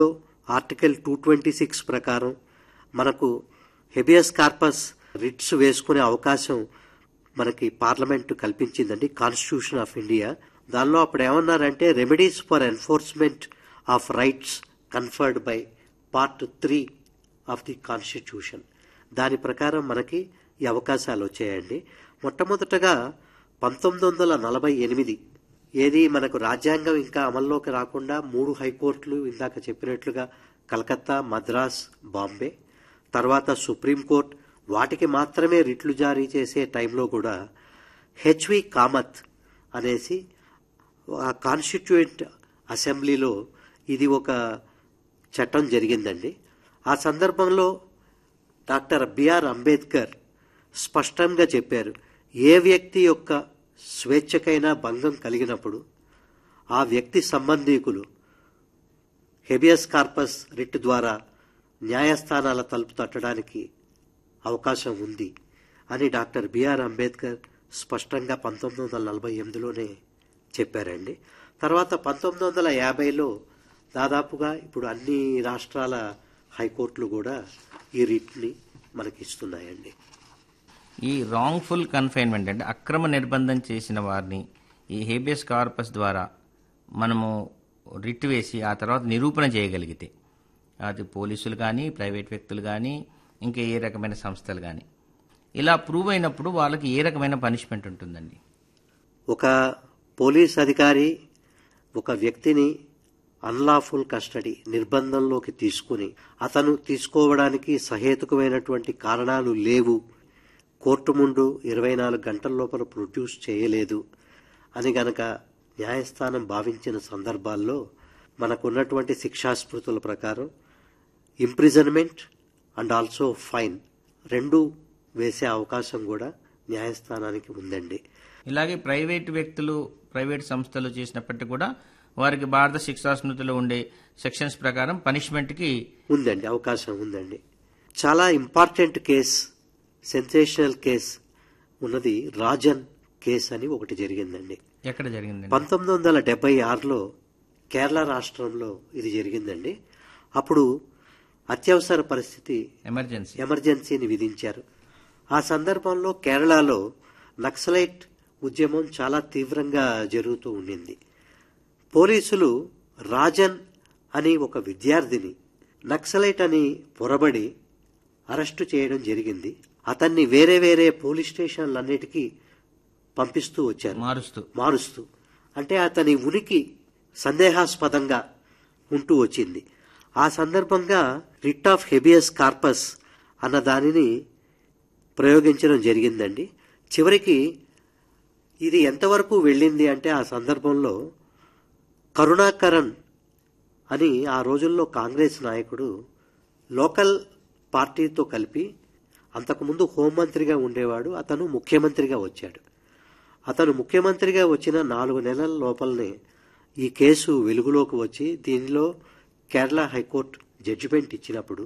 article two twenty six ప్రకారం మనకు habeas corpus writs వేసుకునే అవకాశం మనకి పార్లమెంట్ కల్పించిందండి కాన్స్టిట్యూషన్ ఆఫ్ ఇండియా దానిలో అప్పుడు ఏమన్నారంటే remedies for enforcement of rights conferred by part three of the constitution దాని ప్రకారం మనకి ఈ అవకాశాలు వచ్చాయండి మొట్టమొదటగా పంతొమ్మిది వందల నలభై ఎనిమిది ఏది మనకు రాజ్యాంగం ఇంకా అమల్లోకి రాకుండా మూడు హైకోర్టులు ఇందాక చెప్పినట్లుగా కలకత్తా మద్రాస్ బాంబే తర్వాత సుప్రీంకోర్టు వాటికి మాత్రమే రిట్లు జారీ చేసే టైంలో కూడా హెచ్వి కామత్ అనేసి ఆ కాన్స్టిట్యూయెంట్ అసెంబ్లీలో ఇది ఒక చట్టం జరిగిందండి ఆ సందర్భంలో డాక్టర్ బిఆర్ అంబేద్కర్ స్పష్టంగా చెప్పారు ఏ వ్యక్తి యొక్క స్వేచ్ఛకైనా భంగం కలిగినప్పుడు ఆ వ్యక్తి సంబంధీకులు హెబియస్ కార్పస్ రిట్ ద్వారా న్యాయస్థానాల తలుపు తట్టడానికి అవకాశం ఉంది అని డాక్టర్ బిఆర్ అంబేద్కర్ స్పష్టంగా పంతొమ్మిది వందల నలభై ఎనిమిదిలోనే చెప్పారండి తర్వాత పంతొమ్మిది వందల యాభైలో దాదాపుగా ఇప్పుడు అన్ని రాష్ట్రాల హైకోర్టులు కూడా ఈ రిట్ని మనకి ఇస్తున్నాయండి ఈ రాంగ్ఫుల్ కన్ఫైన్మెంట్ అంటే అక్రమ నిర్బంధం చేసిన వారిని ఈ హేబియస్ కార్పస్ ద్వారా మనము రిట్ వేసి ఆ తర్వాత నిరూపణ చేయగలిగితే అది పోలీసులు కానీ ప్రైవేట్ వ్యక్తులు కానీ ఇంకా ఏ రకమైన సంస్థలు కానీ ఇలా ప్రూవ్ అయినప్పుడు వాళ్ళకి ఏ రకమైన పనిష్మెంట్ ఉంటుందండి ఒక పోలీస్ అధికారి ఒక వ్యక్తిని అన్లాఫుల్ కస్టడీ నిర్బంధంలోకి తీసుకుని అతను తీసుకోవడానికి సహేతుకమైనటువంటి కారణాలు లేవు కోర్టు ముందు ఇరవై నాలుగు గంటల లోపల ప్రొడ్యూస్ చేయలేదు అని గనక న్యాయస్థానం భావించిన సందర్భాల్లో మనకున్నటువంటి శిక్షాస్మృతుల ప్రకారం ఇంప్రిజన్మెంట్ అండ్ ఆల్సో ఫైన్ రెండు వేసే అవకాశం కూడా న్యాయస్థానానికి ఉందండి ఇలాగే ప్రైవేట్ వ్యక్తులు ప్రైవేట్ సంస్థలు చేసినప్పటికీ కూడా వారికి భారత శిక్షా స్మృతిలో ఉండే సెక్షన్స్ ప్రకారం పనిష్మెంట్కి ఉందండి అవకాశం ఉందండి చాలా ఇంపార్టెంట్ కేస్ సెన్సేషనల్ కేస్ ఉన్నది రాజన్ కేస్ అని ఒకటి జరిగిందండి ఎక్కడ జరిగిందండి పంతొమ్మిది వందల డెబ్బై ఆరులో కేరళ రాష్ట్రంలో ఇది జరిగిందండి అప్పుడు అత్యవసర పరిస్థితి ఎమర్జెన్సీ ఎమర్జెన్సీని విధించారు ఆ సందర్భంలో కేరళలో నక్సలైట్ ఉద్యమం చాలా తీవ్రంగా జరుగుతూ ఉండింది పోలీసులు రాజన్ అని ఒక విద్యార్థిని నక్సలైట్ అని పొరబడి అరెస్టు చేయడం జరిగింది అతన్ని వేరే వేరే పోలీస్ స్టేషన్లన్నిటికీ పంపిస్తూ వచ్చారు మారుస్తూ మారుస్తూ అంటే అతని ఉనికి సందేహాస్పదంగా ఉంటూ వచ్చింది ఆ సందర్భంగా రిట్ ఆఫ్ హెబియస్ కార్పస్ అన్న దానిని ప్రయోగించడం జరిగిందండి చివరికి ఇది ఎంతవరకు వెళ్ళింది అంటే ఆ సందర్భంలో కరుణాకరణ్ అని ఆ రోజుల్లో కాంగ్రెస్ నాయకుడు లోకల్ పార్టీతో కలిపి అంతకుముందు హోంమంత్రిగా ఉండేవాడు అతను ముఖ్యమంత్రిగా వచ్చాడు అతను ముఖ్యమంత్రిగా వచ్చిన నాలుగు నెలల లోపలనే ఈ కేసు వెలుగులోకి వచ్చి దీనిలో కేరళ హైకోర్టు జడ్జిమెంట్ ఇచ్చినప్పుడు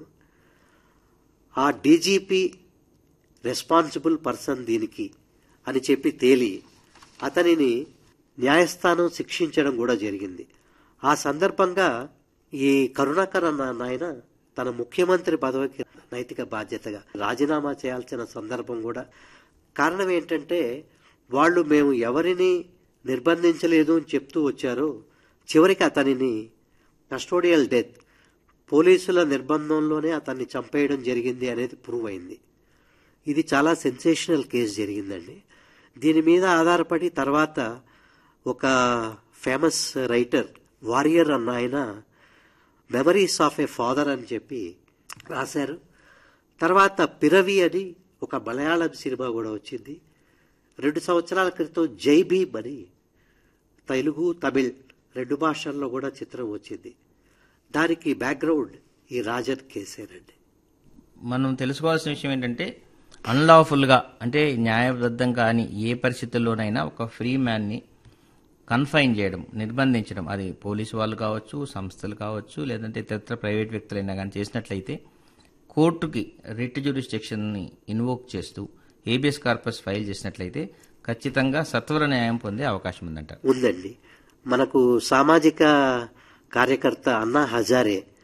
ఆ డీజీపీ రెస్పాన్సిబుల్ పర్సన్ దీనికి అని చెప్పి తేలి అతనిని న్యాయస్థానం శిక్షించడం కూడా జరిగింది ఆ సందర్భంగా ఈ కరుణాకర్ అన్న నాయన తన ముఖ్యమంత్రి పదవికి నైతిక బాధ్యతగా రాజీనామా చేయాల్సిన సందర్భం కూడా కారణం ఏంటంటే వాళ్ళు మేము ఎవరిని నిర్బంధించలేదు అని చెప్తూ వచ్చారో చివరికి అతనిని కస్టోడియల్ డెత్ పోలీసుల నిర్బంధంలోనే అతన్ని చంపేయడం జరిగింది అనేది ప్రూవ్ అయింది ఇది చాలా సెన్సేషనల్ కేసు జరిగిందండి దీని మీద ఆధారపడి తర్వాత ఒక ఫేమస్ రైటర్ వారియర్ అన్న ఆయన మెమరీస్ ఆఫ్ ఏ ఫాదర్ అని చెప్పి రాశారు తర్వాత పిరవి అని ఒక మలయాళం సినిమా కూడా వచ్చింది రెండు సంవత్సరాల క్రితం జై భీమ్ అని తెలుగు తమిళ్ రెండు భాషల్లో కూడా చిత్రం వచ్చింది దానికి బ్యాక్గ్రౌండ్ ఈ రాజన్ కేసేనండి మనం తెలుసుకోవాల్సిన విషయం ఏంటంటే అన్లాఫుల్గా అంటే న్యాయబద్ధం కాని ఏ పరిస్థితుల్లోనైనా ఒక ఫ్రీ మ్యాన్ని కన్ఫైన్ చేయడం నిర్బంధించడం అది పోలీసు వాళ్ళు కావచ్చు సంస్థలు కావచ్చు లేదంటే ఇతర ప్రైవేట్ వ్యక్తులైనా కానీ చేసినట్లయితే కోర్టుకి రిట్ జ్యూరిస్డిక్షన్ని ఇన్వోక్ చేస్తూ ఏబిఎస్ కార్పస్ ఫైల్ చేసినట్లయితే ఖచ్చితంగా సత్వర న్యాయం పొందే అవకాశం ఉందంటారు ఉందండి మనకు సామాజిక కార్యకర్త అన్నా హజారే